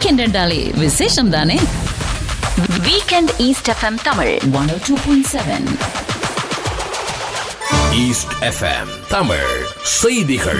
weekend என்றாலே விசேஷம் தானே weekend East FM Tamil one O two point seven East FM Tamil செய்திகள்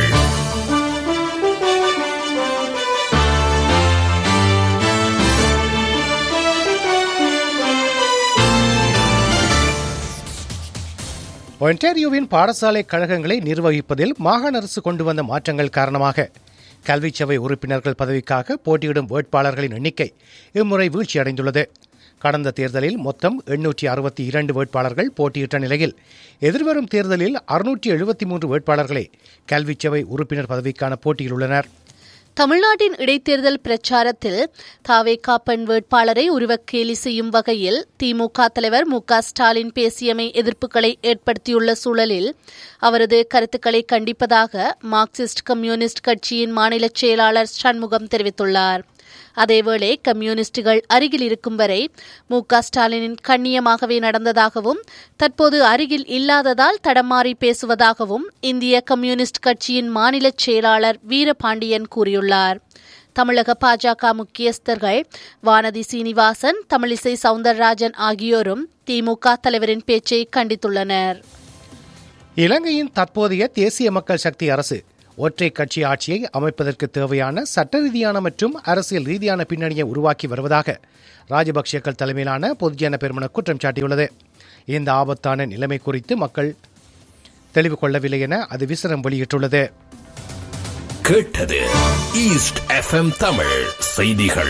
ஒன்டாரியோவின் பாடசாலை கழகங்களை நிர்வகிப்பதில் மாகாண அரசு கொண்டு வந்த மாற்றங்கள் காரணமாக கல்விச்சபை உறுப்பினர்கள் பதவிக்காக போட்டியிடும் வேட்பாளர்களின் எண்ணிக்கை இம்முறை வீழ்ச்சியடைந்துள்ளது கடந்த தேர்தலில் மொத்தம் எண்ணூற்றி அறுபத்தி இரண்டு வேட்பாளர்கள் போட்டியிட்ட நிலையில் எதிர்வரும் தேர்தலில் அறுநூற்றி எழுபத்தி மூன்று வேட்பாளர்களே கல்விச்சபை உறுப்பினர் பதவிக்கான போட்டியில் உள்ளனர் தமிழ்நாட்டின் இடைத்தேர்தல் பிரச்சாரத்தில் தாவேகா பெண் வேட்பாளரை உருவக்கேலி செய்யும் வகையில் திமுக தலைவர் மு க ஸ்டாலின் பேசியமை எதிர்ப்புகளை ஏற்படுத்தியுள்ள சூழலில் அவரது கருத்துக்களை கண்டிப்பதாக மார்க்சிஸ்ட் கம்யூனிஸ்ட் கட்சியின் மாநில செயலாளர் சண்முகம் தெரிவித்துள்ளார் அதேவேளை கம்யூனிஸ்டுகள் அருகில் இருக்கும் வரை மு க ஸ்டாலினின் கண்ணியமாகவே நடந்ததாகவும் தற்போது அருகில் இல்லாததால் தடமாறி பேசுவதாகவும் இந்திய கம்யூனிஸ்ட் கட்சியின் மாநில செயலாளர் வீரபாண்டியன் கூறியுள்ளார் தமிழக பாஜக முக்கியஸ்தர்கள் வானதி சீனிவாசன் தமிழிசை சவுந்தரராஜன் ஆகியோரும் திமுக தலைவரின் பேச்சை கண்டித்துள்ளனர் இலங்கையின் தற்போதைய தேசிய மக்கள் சக்தி அரசு ஒற்றை கட்சி ஆட்சியை அமைப்பதற்கு தேவையான சட்ட ரீதியான மற்றும் அரசியல் ரீதியான பின்னணியை உருவாக்கி வருவதாக ராஜபக்சேக்கள் தலைமையிலான பொதுஜன பெருமன குற்றம் சாட்டியுள்ளது இந்த ஆபத்தான நிலைமை குறித்து மக்கள் தெளிவு கொள்ளவில்லை என அது விசனம் வெளியிட்டுள்ளது கேட்டது ஈஸ்ட் எஃப்எம் தமிழ் செய்திகள்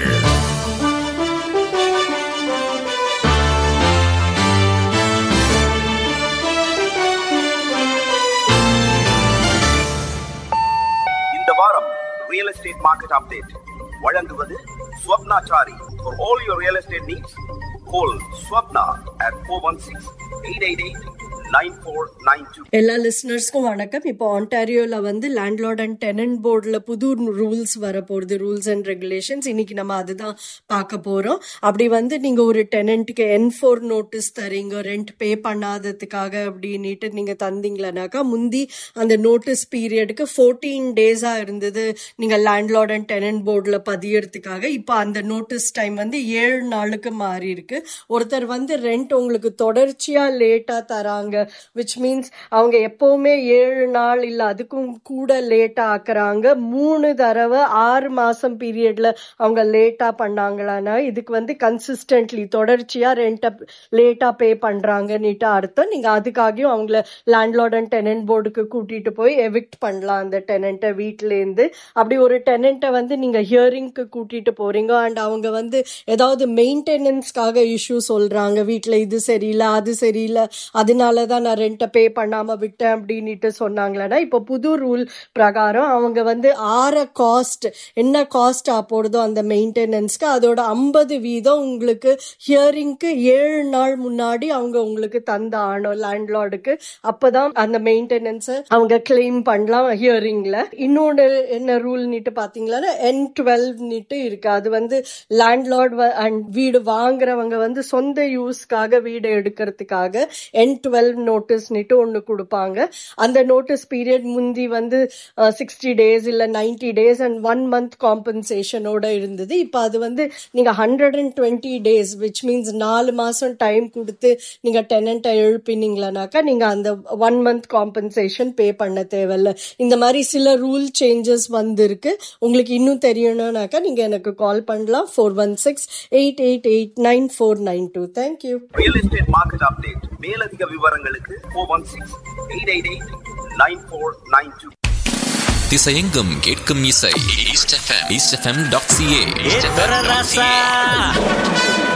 இந்த வாரம் ரியல் எஸ்டேட் மார்க்கெட் அப்டேட் வழங்குவது Swapnachari for all your real estate needs call Swapna at four one six eight eight eight nine four nine two எல்லா லிஸ்னர்ஸ்க்கும் வணக்கம் இப்போ ஆன்டாரியோல வந்து லேண்ட்லார்ட் அண்ட் டெனன்ட் போர்டில் புது ரூல்ஸ் வரப்போகுது ரூல்ஸ் அண்ட் ரெகுலேஷன்ஸ் இன்னைக்கு நம்ம அதுதான் பார்க்க போறோம் அப்படி வந்து நீங்க ஒரு டெனண்ட்டுக்கு என் ஃபோர் நோட்டீஸ் தரீங்க ரெண்ட் பே பண்ணாததுக்காக அப்படின்னுட்டு நீங்க தந்தீங்களனாக்கா முந்தி அந்த நோட்டீஸ் பீரியடுக்கு ஃபோர்டீன் டேஸா இருந்தது நீங்க லேண்ட்லார்ட் அண்ட் டெனன்ட் போர்டில் பதியறதுக்காக இப்போ அந்த நோட்டீஸ் டைம் வந்து ஏழு நாளுக்கு மாறி இருக்கு ஒருத்தர் வந்து ரெண்ட் உங்களுக்கு தொடர்ச்சியா லேட்டா தராங்க விச் மீன்ஸ் அவங்க எப்பவுமே ஏழு நாள் இல்ல அதுக்கும் கூட லேட்டா ஆக்குறாங்க மூணு தடவை ஆறு மாசம் பீரியட்ல அவங்க லேட்டா பண்ணாங்களான்னா இதுக்கு வந்து கன்சிஸ்டன்ட்லி தொடர்ச்சியா ரெண்ட்டை லேட்டா பே பண்றாங்கன்னுட்டு அர்த்தம் நீங்க அதுக்காகவும் அவங்கள லேண்ட்லார்ட் அண்ட் டெனன்ட் போர்டுக்கு கூட்டிட்டு போய் எவிக்ட் பண்ணலாம் அந்த டெனண்ட்டை வீட்ல இருந்து அப்படி ஒரு டெனண்ட்டை வந்து நீங்க ஹியரிங்க்கு கூட்டிட்டு போறீங்க அண்ட் அவங்க வந்து ஏதாவது மெயின்டெனன்ஸ்க்காக இஷ்யூ சொல்றாங்க வீட்ல இது சரியில்லை அது சரியில்லை அதனால தான் நான் ரெண்ட்டை பே பண்ணாம விட்டேன் அப்படின்னுட்டு சொன்னாங்களேன்னா இப்போ புது ரூல் பிரகாரம் அவங்க வந்து ஆற காஸ்ட் என்ன காஸ்ட் போடுதோ அந்த மெயின்டெனன்ஸ்க்கு அதோட ஐம்பது வீதம் உங்களுக்கு ஹியரிங்க்கு ஏழு நாள் முன்னாடி அவங்க உங்களுக்கு தந்த ஆனோம் லேண்ட்லார்டுக்கு அப்பதான் அந்த மெயின்டெனன்ஸை அவங்க கிளைம் பண்ணலாம் ஹியரிங்ல இன்னொன்று என்ன ரூல் நீட்டு பாத்தீங்களா என் டுவெல் நீட்டு இருக்கு அது வந்து லேண்ட்லார்ட் அண்ட் வீடு வாங்குறவங்க வந்து சொந்த யூஸ்க்காக வீடு எடுக்கிறதுக்காக என் டுவெல் நோட்டீஸ்னுட்டு ஒன்று கொடுப்பாங்க அந்த நோட்டீஸ் பீரியட் முந்தி வந்து சிக்ஸ்டி டேஸ் இல்லை ninety days and one month காம்பன்சேஷனோட இருந்தது இப்போ அது வந்து நீங்கள் hundred and twenty days which means நாலு மாதம் டைம் கொடுத்து நீங்கள் டெனண்ட்டை எழுப்பினீங்களானாக்கா நீங்கள் அந்த ஒன் மந்த் காம்பன்சேஷன் பே பண்ண தேவையில்ல இந்த மாதிரி சில ரூல் சேஞ்சஸ் வந்திருக்கு உங்களுக்கு இன்னும் தெரியணும்னாக்கா நீங்கள் எனக்கு கால் பண்ணலாம் four one six eight eight eight nine four nine two thank you real estate market update மேலதிக விவரங்களுக்கு four one six eight eight eight nine four nine two திசையெங்கும் கேட்கும் இசை East FM East FM dot CA A துரராசா